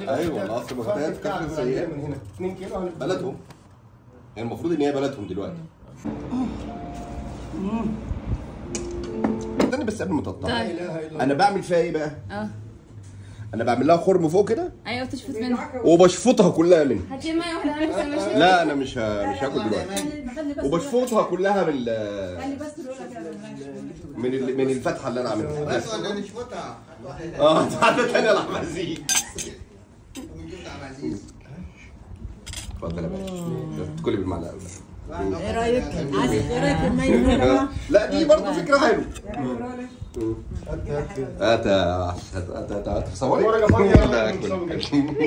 ايوه القصر مختلف في كفر السيئات من هنا 2 كيلو هنبقى بلدهم يعني المفروض ان هي بلدهم دلوقتي استني بس قبل ما تقطع لا اله الا الله انا بعمل فيها ايه بقى؟ اه انا بعمل لها خرم فوق كده ايوه تشفط منها وبشفطها كلها منها هاتي ميه واحده انا لسه ماشيه لا انا مش ه... مش هاكل دلوقتي وبشفطها كلها بال من ال... من الفتحه اللي انا عاملها بس ولا نشفطها اه تعالى تاني يا العزيز ونجيب عبد العزيز اتفضل يا باشا كلي بالمعلقه ايه رايك؟ عايز ايه رايك في الميه؟ لا دي برضه فكره حلوه هات هات هات هات هات صوري صوري يا فندم. لا، أكل.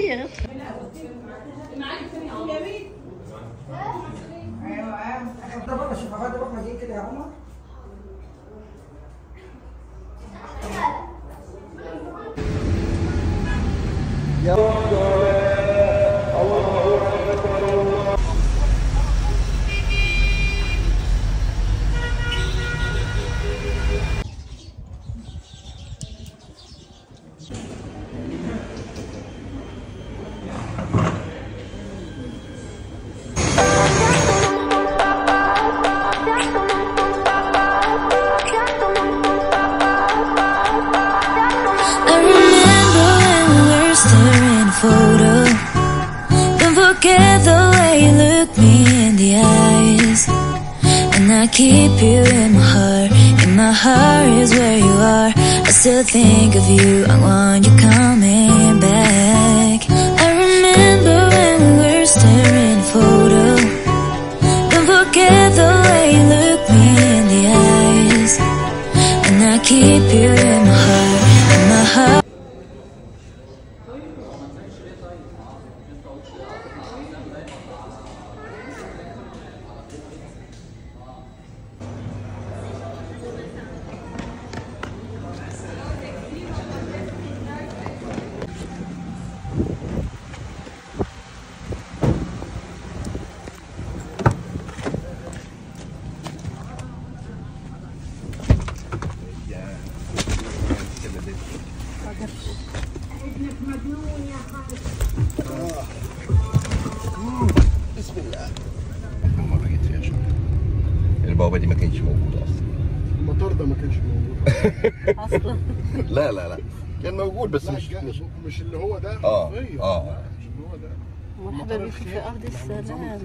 ده بره شوف هذا بره مجيء كده يا عمر I remember when we were staring a photo. Don't forget the way you look me in the eyes. And I keep you in my heart. In my heart is where you are. I still think of you. I want you coming back. I remember when we were staring a photo. Don't forget the way you look me in the eyes. And I keep you in my heart, in my heart. بسم الله المره جيت فيها شهر البوابه دي ما كانش موجوده اصلا المطار ده ما كانش موجود لا لا لا كان موجود بس مش لا مش مش اللي هو ده اه حرفيا. اه مش اللي هو ده مرحبا بك في ارض السلام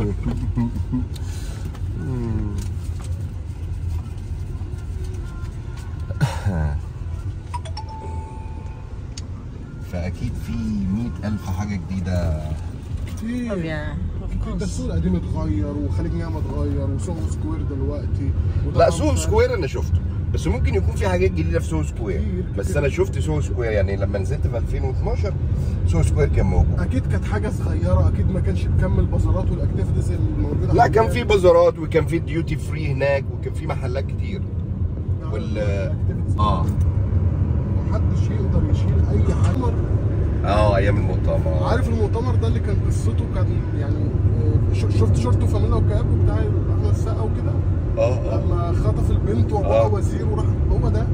فاكيد في مئة ألف حاجه جديده كتير طبيعي ده السوق القديم اتغير وخليج نعمة اتغير وسوق سكوير دلوقتي وده لا سوق أنفع. سكوير انا شفته بس ممكن يكون في حاجات جديده في سوق سكوير كتير، بس كتير. انا شفت سوق سكوير يعني لما نزلت في 2012 سوق سكوير كان موجود اكيد كانت حاجه صغيره اكيد ما كانش بيكمل بازارات والاكتيفيتيز الموجوده لا كان حالياً. في بازارات وكان في ديوتي فري هناك وكان في محلات كتير وال الأكتيفيتيز. اه محدش يقدر يشيل اي حاجه اه ايام المؤتمر عارف المؤتمر ده اللي كان قصته كان يعني آه، ش- شفت شورت وفانيلا وكاب بتاع احمد السقا وكده اه اه لما خطف البنت وبقى آه. وزير وراح هو ده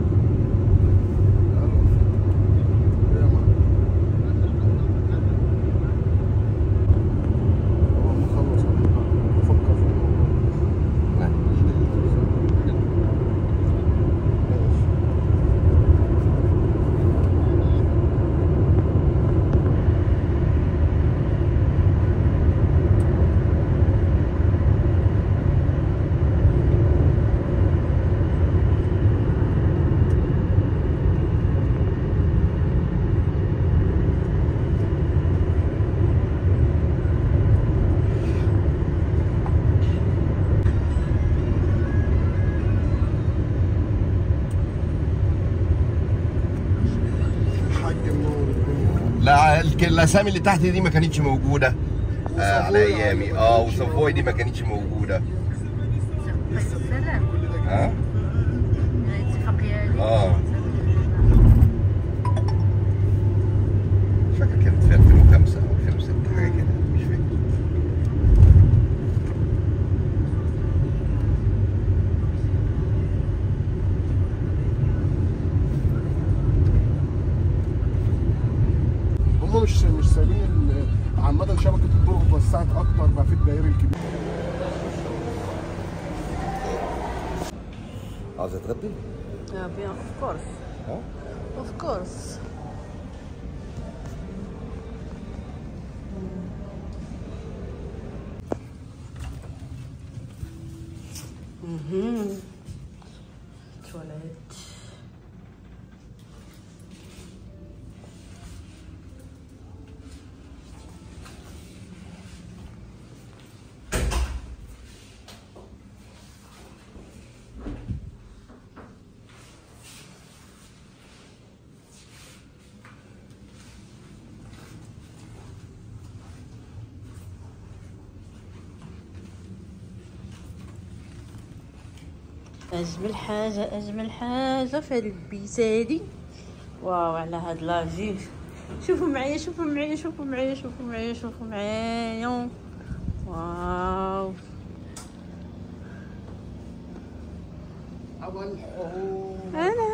يا معلم. أول ما أخلص أفكر في الموضوع. ماشي. حاج منور الدنيا لا الك- الاسامي اللي تحت دي ما كانتش موجوده آه على ايامي اه وصفوي دي ما كانتش موجوده ها اه مش فاكر كانت في 2005 او 2006 حاجه كده مش فاكر هم عاوزة تغدي؟ اه بيان اوف كورس ها؟ اوف كورس تواليت اجمل حاجه اجمل حاجه في هاد البيت هادي واو على هاد لافيو شوفوا معايا شوفوا معايا شوفوا معايا شوفوا معايا شوفوا معايا واو أول حروب انا